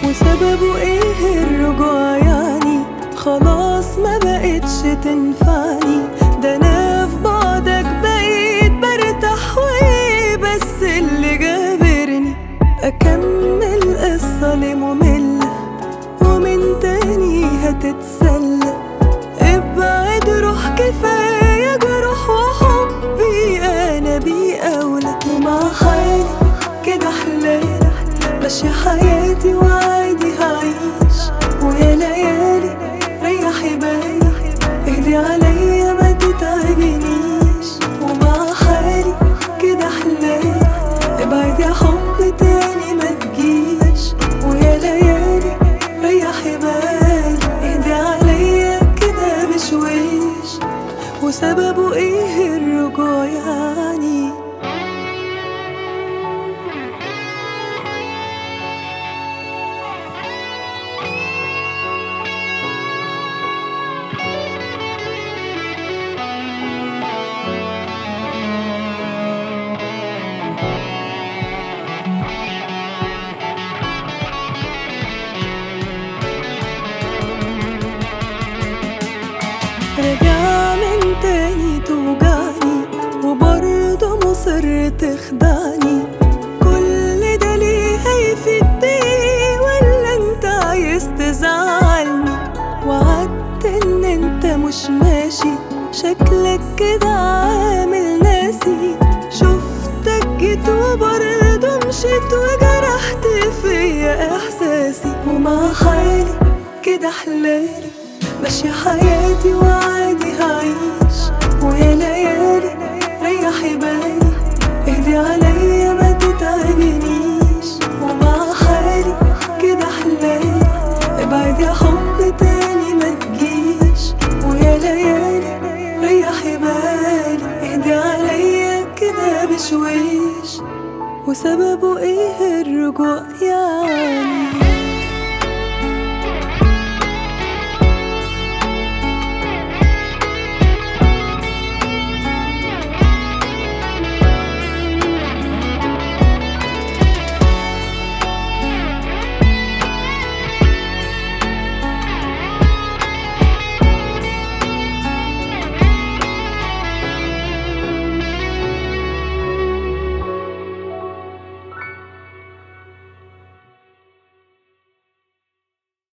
وسببه ايه الرجوع يعني خلاص ما بقتش تنفعني ده انا في بعدك بقيت برتاح وايه بس اللي جابرني اكمل قصة ليه مملة ومن تاني هتتسلى ابعد روح كفاية جروح وحبي انا بيه اولى ومع حالي كده حلالي ماشية حياتي وعادي هعيش ويا ليالي ريحي بالي اهدي عليا ما تتعبنيش ومع حالي كده حلالي ابعد يا حب تاني ما تجيش ويا ليالي ريحي بالي اهدي عليا كده بشويش وسببه ايه الرجوع يعني رجع من تاني توجعني وبرضه مصر تخدعني كل ده ليه هيفيد بيه ولا انت عايز تزعلني وعدت ان انت مش ماشي شكلك كده عامل ناسي شفتك جيت وبرضه مشيت وجرحت فيا احساسي ومع حالي كده حلالي ماشية حياتي وعادي هعيش ويا ليالي ريحي بالي اهدي عليا ما تتعبنيش ومع حالي كده حلالي ابعد يا حب تاني ما تجيش ويا ليالي ريحي بالي اهدي عليا كده بشويش وسببه ايه الرجوع يعني